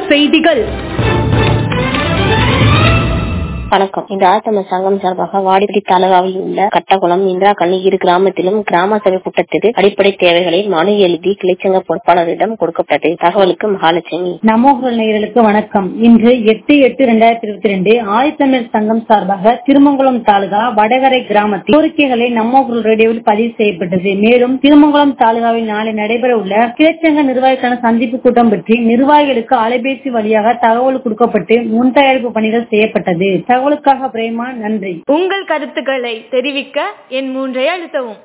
செய்திகள் வணக்கம் இந்த ஆத்தம சங்கம் சார்பாக வாடிப்பட்டி தாலுகாவில் உள்ள கட்டகுளம் இந்திரா கண்ணகிரி கிராமத்திலும் கிராம சபை கூட்டத்திற்கு அடிப்படை தேவைகளை மனு எழுதி கிளைச்சங்க பொறுப்பாளரிடம் கொடுக்கப்பட்டது தகவலுக்கு மகாலட்சுமி நமோகுரல் நேயர்களுக்கு வணக்கம் இன்று எட்டு எட்டு இரண்டாயிரத்தி இருபத்தி ரெண்டு ஆதித்தமிழ் சங்கம் சார்பாக திருமங்கலம் தாலுகா வடகரை கிராமத்தில் கோரிக்கைகளை நம்மோகுரல் ரேடியோவில் பதிவு செய்யப்பட்டது மேலும் திருமங்கலம் தாலுகாவில் நாளை நடைபெற உள்ள கிளைச்சங்க நிர்வாகிக்கான சந்திப்பு கூட்டம் பற்றி நிர்வாகிகளுக்கு அலைபேசி வழியாக தகவல் கொடுக்கப்பட்டு முன் தயாரிப்பு பணிகள் செய்யப்பட்டது தகவலுக்காக பிரேமா நன்றி உங்கள் கருத்துக்களை தெரிவிக்க என் மூன்றை அழுத்தவும்